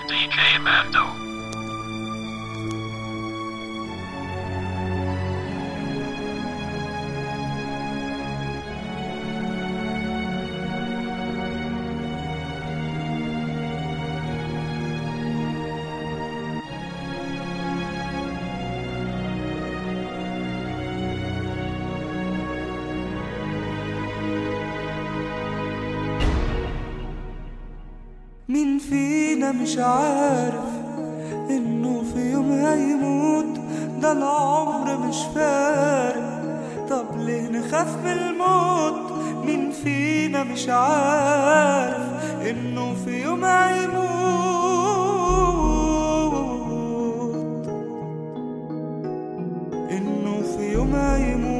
DJ Mando. مين فينا مش عارف انه في يوم هيموت ده العمر مش فارق طب ليه نخاف من الموت مين فينا مش عارف انه في يوم هيموت انه في يوم هيموت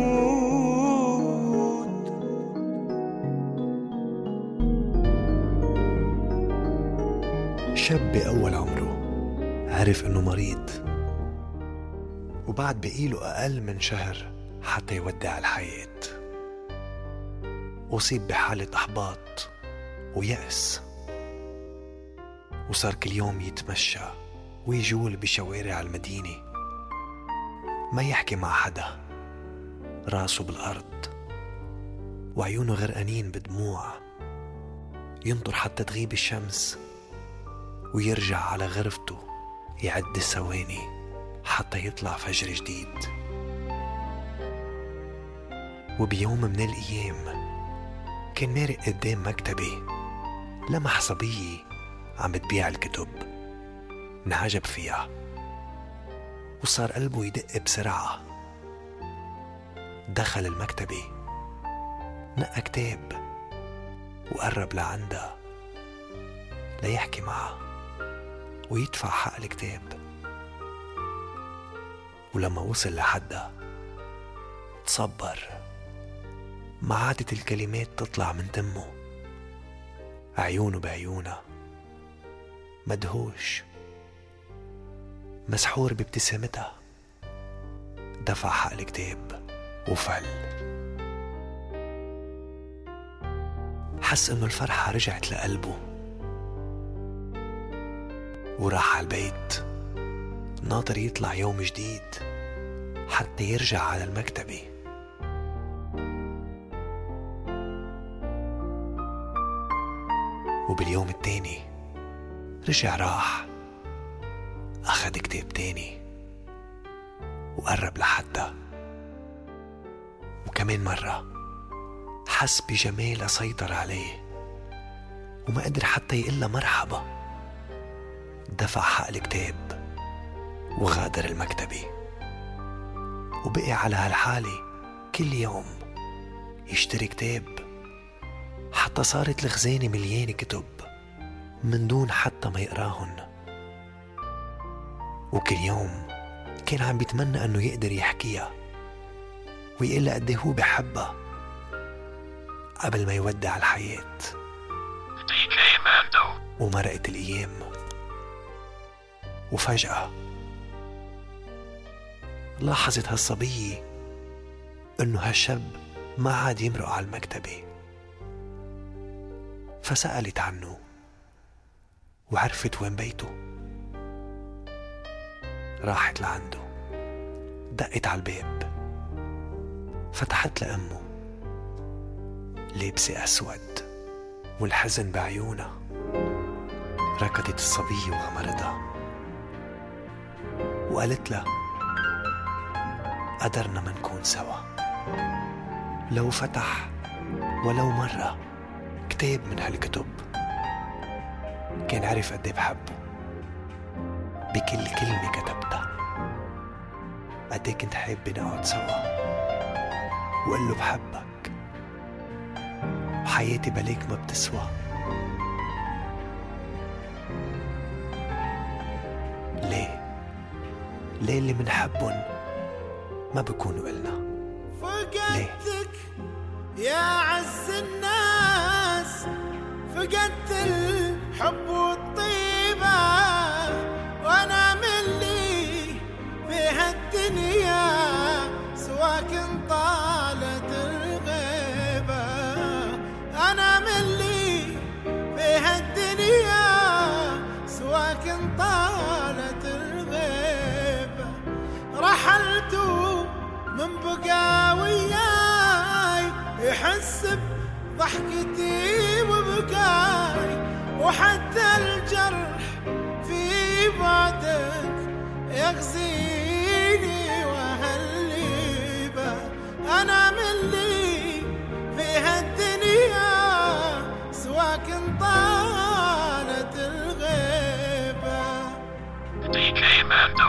شاب بأول عمره عرف إنه مريض وبعد بقيله أقل من شهر حتى يودع الحياة أصيب بحالة إحباط ويأس وصار كل يوم يتمشى ويجول بشوارع المدينة ما يحكي مع حدا راسه بالأرض وعيونه غرقانين بدموع ينطر حتى تغيب الشمس ويرجع على غرفته يعد الثواني حتى يطلع فجر جديد وبيوم من الأيام كان مارق قدام مكتبي لمح صبية عم بتبيع الكتب انعجب فيها وصار قلبه يدق بسرعة دخل المكتبة نقى كتاب وقرب لعندها ليحكي معها ويدفع حق الكتاب ولما وصل لحدها تصبر ما عادت الكلمات تطلع من تمه عيونه بعيونها مدهوش مسحور بابتسامتها دفع حق الكتاب وفل حس انه الفرحة رجعت لقلبه وراح على البيت ناطر يطلع يوم جديد حتى يرجع على المكتبة وباليوم التاني رجع راح أخد كتاب تاني وقرب لحدها وكمان مرة حس بجمالها سيطر عليه وما قدر حتى يقلها مرحبا دفع حق الكتاب وغادر المكتبة وبقي على هالحالة كل يوم يشتري كتاب حتى صارت الخزانة مليانة كتب من دون حتى ما يقراهن وكل يوم كان عم بيتمنى انه يقدر يحكيها ويقلها قد إيه هو بحبها قبل ما يودع الحياة DJ Mando. ومرقت الأيام وفجأة لاحظت هالصبية إنه هالشاب ما عاد يمرق على المكتبة فسألت عنه وعرفت وين بيته راحت لعنده دقت على الباب فتحت لأمه لابسة أسود والحزن بعيونها ركضت الصبية وغمرتها وقالت لها قدرنا ما نكون سوا لو فتح ولو مرة كتاب من هالكتب كان عرف قد إيه بحبه بكل كلمة كتبتها قد إيه كنت حابة نقعد سوا وقال له بحبك وحياتي بليك ما بتسوى ليه؟ ليه اللي منحبن ما بكونوا إلنا فقدتك يا عز الناس فقدت الحب والطيبة وانا من لي في هالدنيا سواك طالت الغيبة انا من لي في هالدنيا سواك من بقى وياي يحس بضحكتي وبكاي وحتى الجرح في بعدك يغزيني واهلي به انا من لي في هالدنيا سواك طالت الغيبه DJ Mando.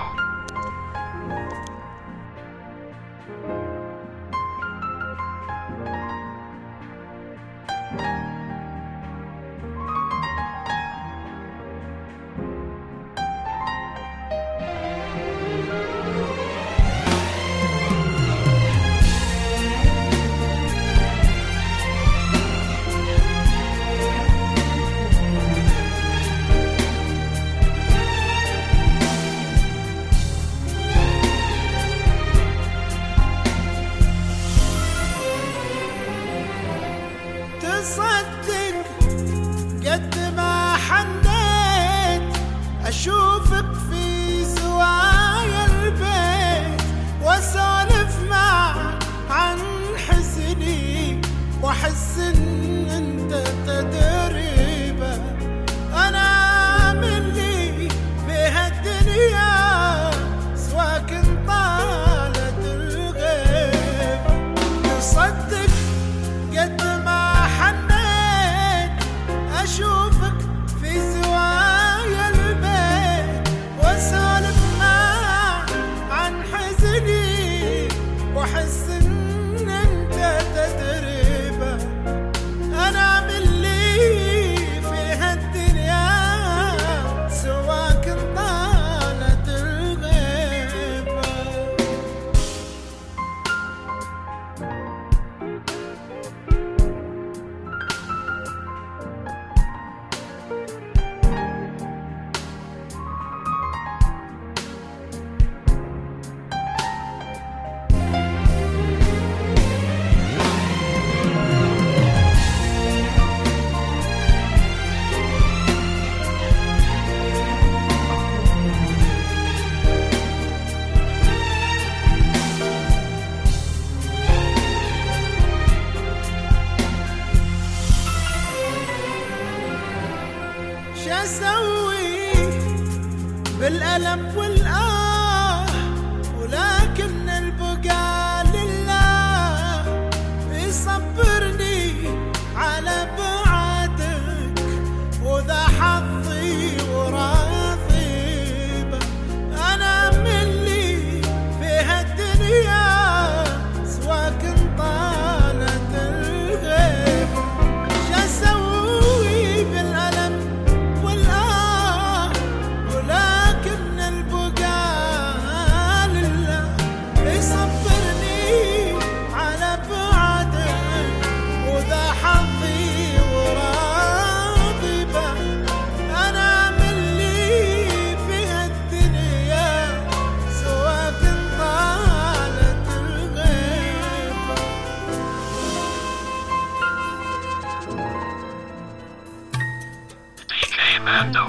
تصدق قد ما حنيت اشوفك في زوايا البيت واسولف معك عن حزني واحس ان انت تدري به انا مني في هالدنيا سواك طالت الغيب تصدق قد ما حنيت اشوفك في زوايا البيت واسولف معك عن حزني واحس ان انت تدري به انا من اللي في هالدنيا سواك طالت الغيبه شاسوي بالألم والآه ولكن البقاء لله يصبرني على بعدك وذا حظي وراضي به أنا ملي في هالدنيا سواك طالت الغيبة شاسوي بالألم والآه ولكن البقاء لله يصبرني على بعدك وذا حظي وراضي به أنا ملي في هالدنيا سواك طالت الغيبة DJ Mando.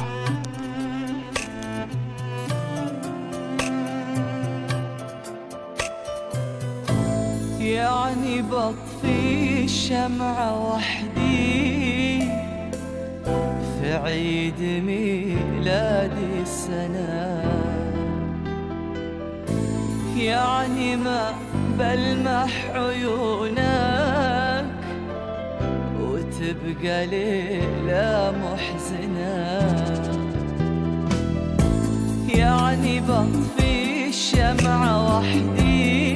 يعني بطفي الشمعة وحدي في عيد ميلاد السنة يعني ما بلمح عيونك وتبقى ليلة محزنة يعني بطفي الشمعة وحدي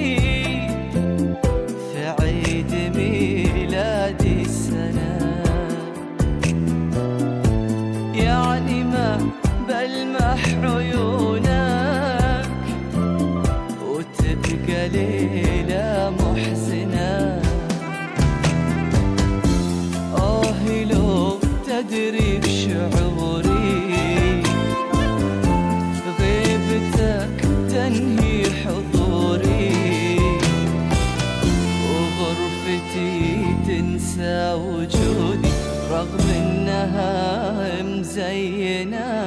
في عيد ميلاد السنة يعني ما بلمح عيونك وتبقى ليلة محزنة آه لو تدري بشعوري غيبتك تنهي حضوري وغرفتي تنسى وجودي رغم انها مزينة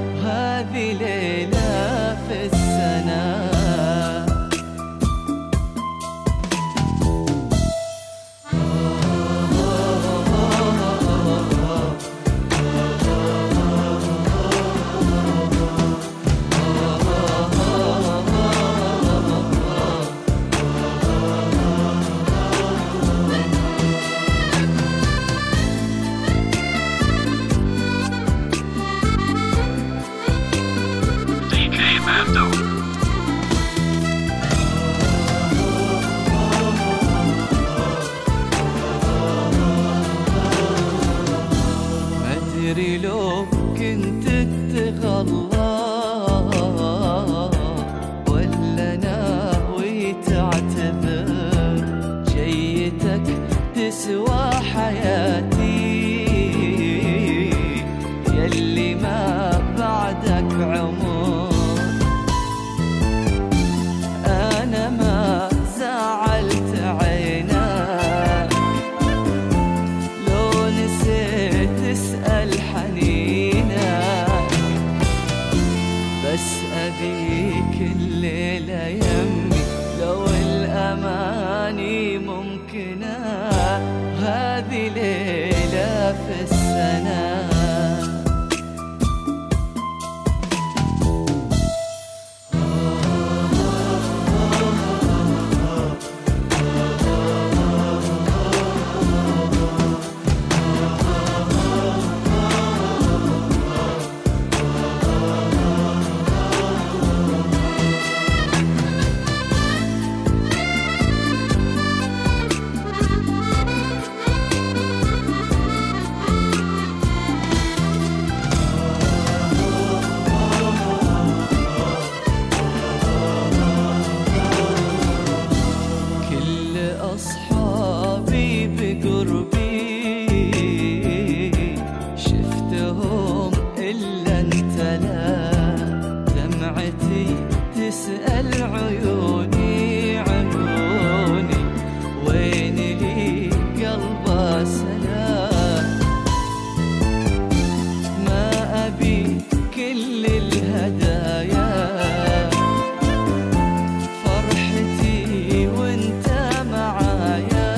هذه ليلة في السنة ادري لو كنت تتغلى ولا ناوي تعتذر جيتك تسوى حياتي يلي ما بعدك عمر انا ما زعلت عينك لو نسيت اسأل حنينك بس أبيك الليلة يمي لو الأماني ممكنة هذه ليلة في السنة كل أصحابي بقربي شفتهم إلا أنت لا دمعتي تسأل عيوني عيوني وين لي قلبه سلام ما أبي كل الهدايا فرحتي وانت معايا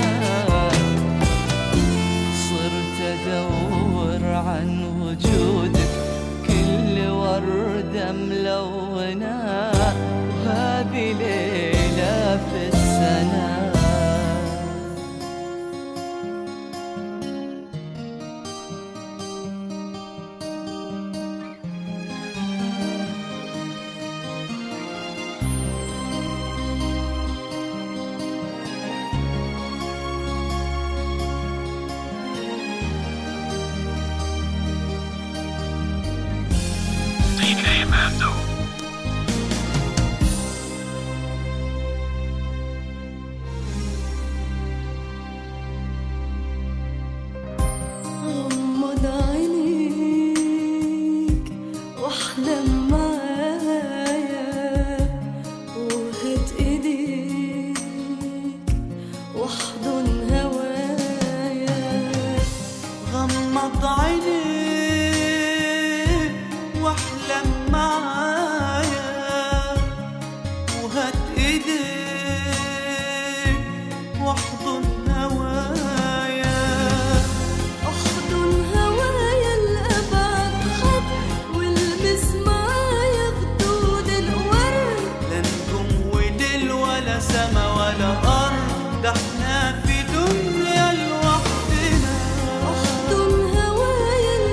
صرت ادور عن وجودك كل وردة ملونة هذه ليلة في السنة DK Mando. غمض عينيك واحلم معايا وهات ايديك واحضن هوايا غمض عينيك واحلم معايا وهات ايديك واحضن هوايا احضن هوايا لأبعد خط والمس معايا خدود الورد لا نجوم وليل ولا سما ولا ارض ده احنا في دنيا لوحدنا احضن هوايا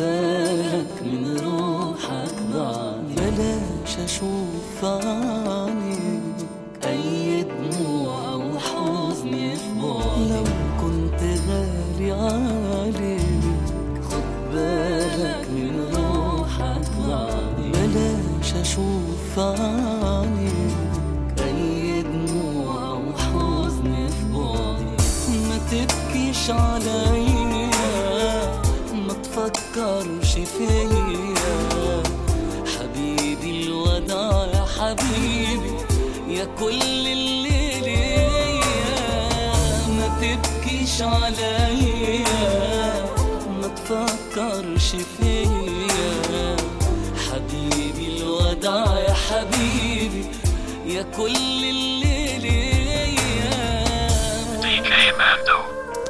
بالك من روحك ضاعني بلاش اشوف عينيك اي دموع وحزني في بعدي لو كنت غالي عليك خد بالك من روحك ضاعني بلاش اشوف عينيك اي دموع وحزني في بعدي ما تبكيش عليا ما تفكرش فيا حبيبي الوداع يا حبيبي يا كل اللي ليا ما تبكيش عليا ما تفكرش فيا حبيبي الوداع يا حبيبي يا كل اللي ليا DK Mando.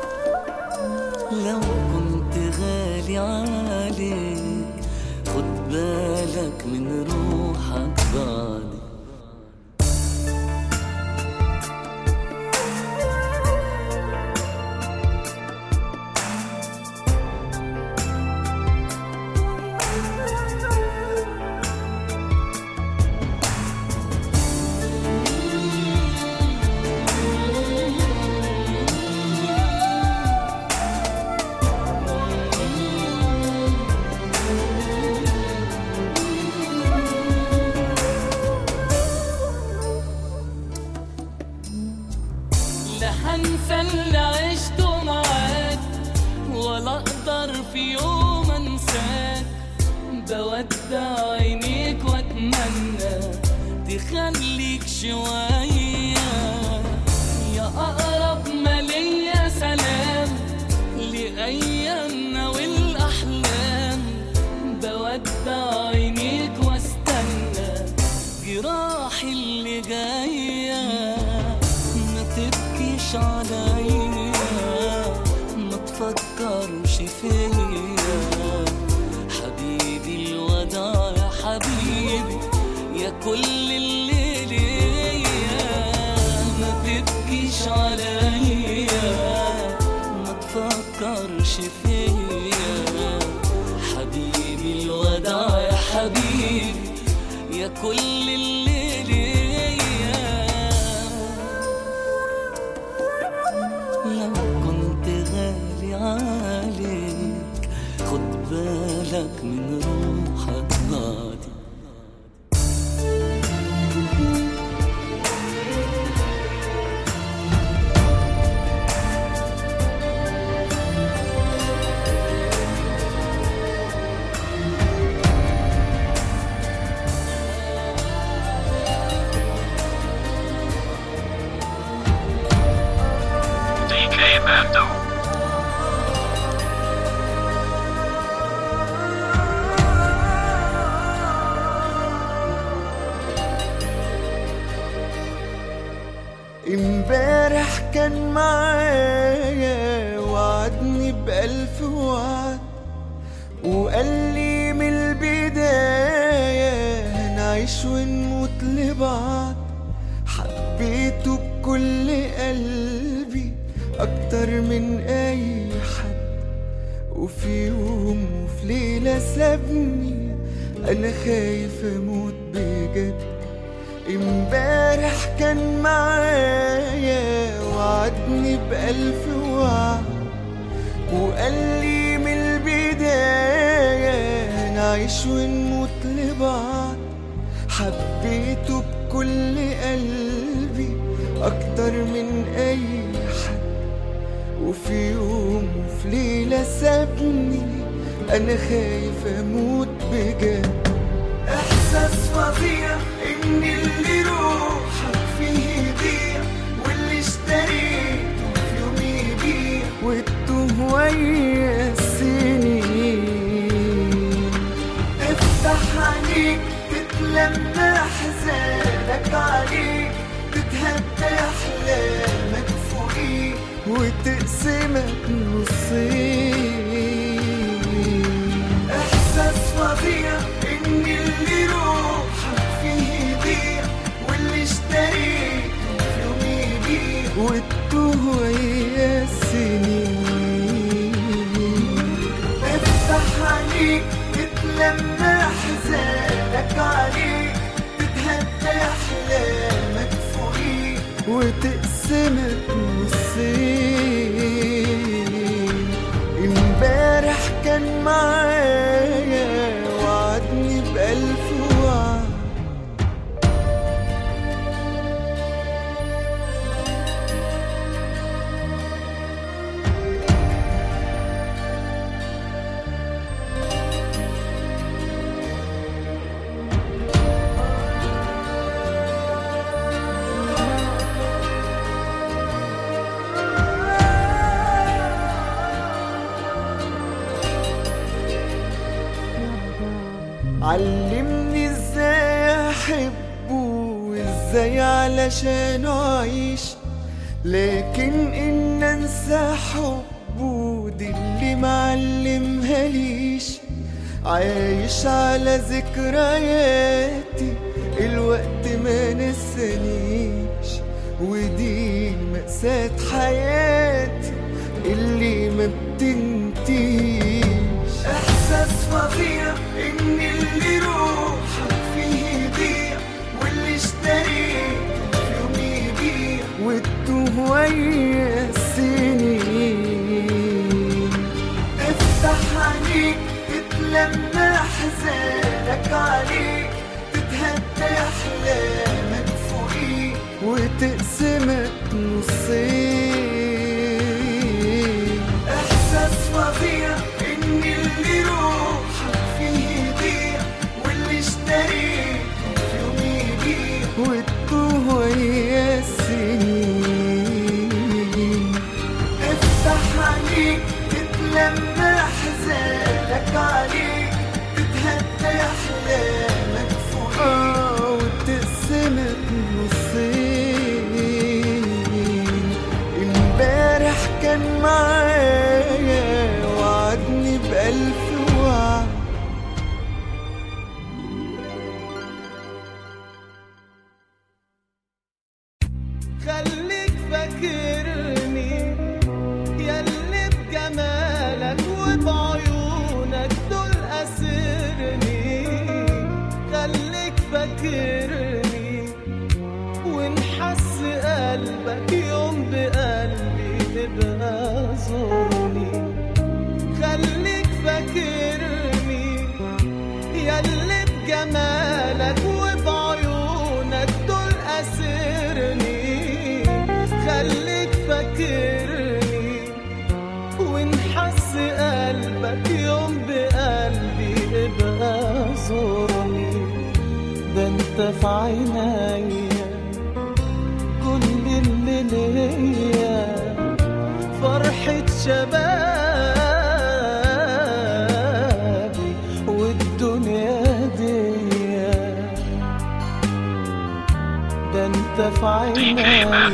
لو كنت غالي عليك خد بالك من روحك بعدي لا هنسى اللي عشته معاك ولا اقدر في يوم انساك بودع عينيك واتمنى تخليك شوية يا اقرب ما ليا سلام لايامنا والاحلام بودع عينيك واستنى جراحي اللي جايه ما تبكيش عليا ما تفكرش فيا حبيبي الوداع يا حبيبي يا كل اللي ليا ما تبكيش عليا ما تفكرش فيا حبيبي الوداع يا حبيبي يا كل اللي ليا لو كنت غالي عليك خد بالك من روحك بعدي DK Mando. امبارح كان معايا وعدني بألف وعد وقال لي من البداية هنعيش ونموت لبعض حبيته بكل قلبي أكتر من أي حد وفي يوم وفي ليلة سابني أنا خايف أموت بجد امبارح كان معايا وعدني بألف وعد وقال لي من البداية هنعيش ونموت لبعض حبيته بكل قلبي أكتر من أي حد وفي يوم وفي ليلة سابني أنا خايف أموت بجد إحساس فظيع إن اللي روحك فيه يضيع واللي اشتريته في يوم يبيع والتوه ويا السنين افتح عينيك تتلمى أحزانك عليك تتهدى أحلامك فوقيك وتقسمك نصين إحساس فظيع إن اللي روحك فيه يضيع واللي اشتريته في يوم يبيع والتوه ويا السنين افتح عينيك عليك تتلمى حزانك عليك تتهدى احلامك فوقيك وتقسمك نصين امبارح كان معايا وعدني بألف وعد علمني ازاي احبه وازاي علشان اعيش لكن ان انسى حبه دي اللي معلمها ليش عايش على ذكرياتي الوقت ما نسانيش ودي مأساة حياتي اللي ما بتنتهيش احساس فظيع ان اللي روحك فيه يضيع واللي اشتريته في يوم يبيع وتوه ويا السنين افتح عينيك تتلمى احزانك عليك تتهدى احلامك فوقيك وتقسمك نصين احساس فظيع ان اللي روحك فيه يضيع واللي اشتريته في يوم يبيع وتوه ويا السنين افتح عينيك تتلمى احزانك عليك تتهدى احلامك فوقيك آه وتقسمك نصين امبارح كان معايا وعدني بألف وعد خليك فاكرني ياللي بجمالك وبعيونك دول أسرني خليك فاكرني ونحس قلبك يوم بقلبي تبقى زورني خليك فاكرني ياللي بجمالك وبعيونك دول أسرني خليك فاكرني ونحس قلبك يوم بقلبي ابقى زورني ده انت في عينيا كل اللي ليا فرحة شبابي والدنيا دي ده انت في عينيا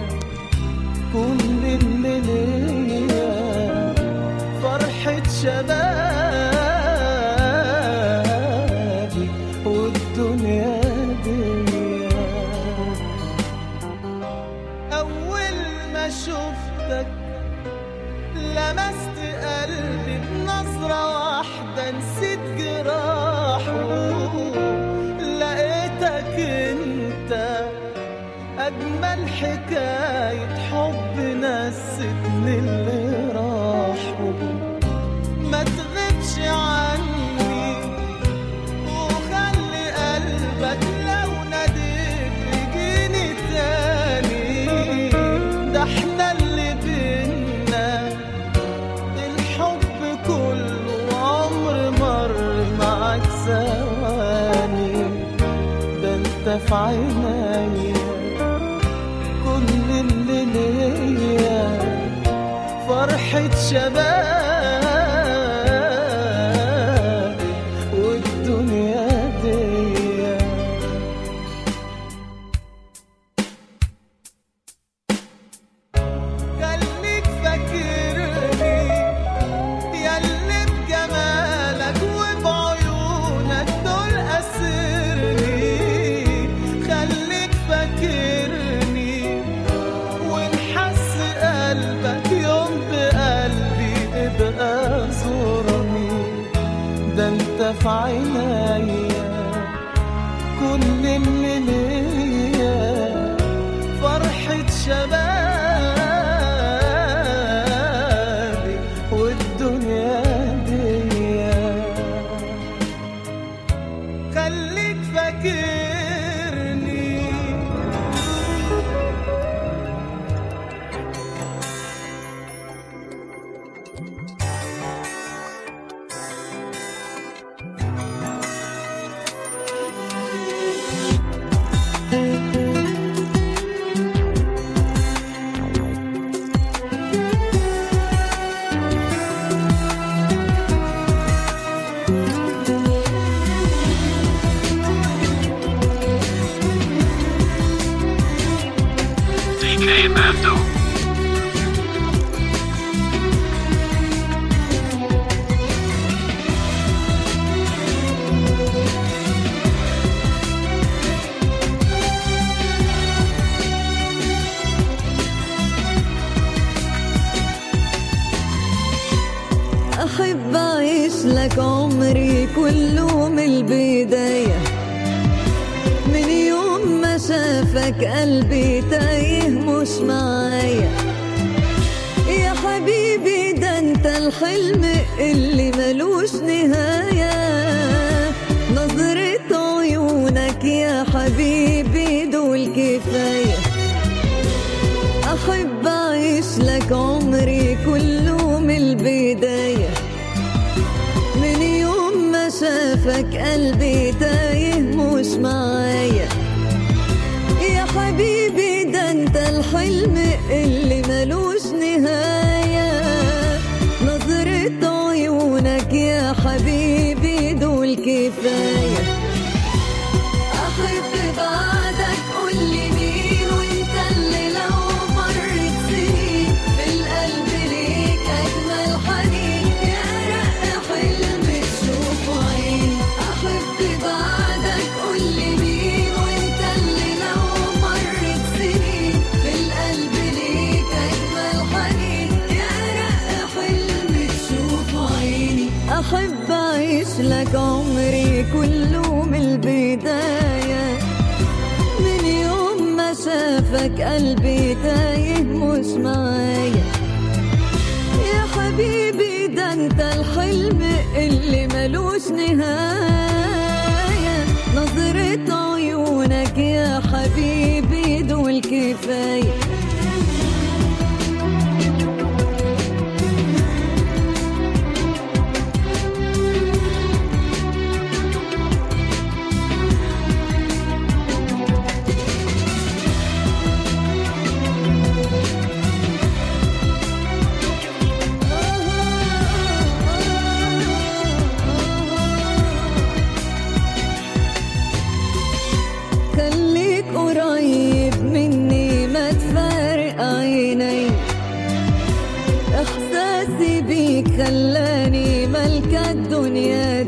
كل اللي ليا فرحة شبابي والدنيا دي أول ما شفتك لمست قلبي بنظرة واحدة نسيت جراحه لقيتك انت أجمل حكاية حب نستني اللي راحوا ما تغيبش عني وخلي قلبك لو ناديك يجيني تاني ده احنا اللي بينا الحب كله عمر مر معاك ثواني ده انت في عينيا كل اللي ليا فرحة شباب والدنيا دي خليك فاكرني ياللي بجمالك وبعيونك دول أسرني خليك فاكرني ونحس قلبك يوم بقلبي ده انت في عينيا كل اللي ليا فرحة شبابي والدنيا دي خليك فاكرني DK Mando. أحب أعيش لك عمري كله من البداية من يوم ما شافك قلبي تايه مش معايا يا حبيبي ده انت الحلم اللي ملوش نهاية نظرة عيونك يا حبيبي دول كفاية أحب أعيش لك عمري كله من البداية من يوم ما شافك قلبي تايه مش معايا يا حبيبي ده انت الحلم اللي ملوش نهاية نظرة عيونك يا حبيبي دول كفاية أحب بعدك قولي مين وانت اللي لو مرت سنين في القلب ليك أجمل حنين يا رق حلم تشوفه عين أحب بعدك قولي مين وانت اللي لو مرت سنين في القلب ليك أجمل حنين يا رق حلم تشوفه عيني أحب أعيش لك عمري كله من البداية من يوم ما شافك قلبي تايه مش معايا يا حبيبي ده انت الحلم اللي ملوش نهاية نظرة عيونك يا حبيبي دول كفاية خليك قريب مني ما تفارق عيني احساسي بيك خلاني ملكة الدنيا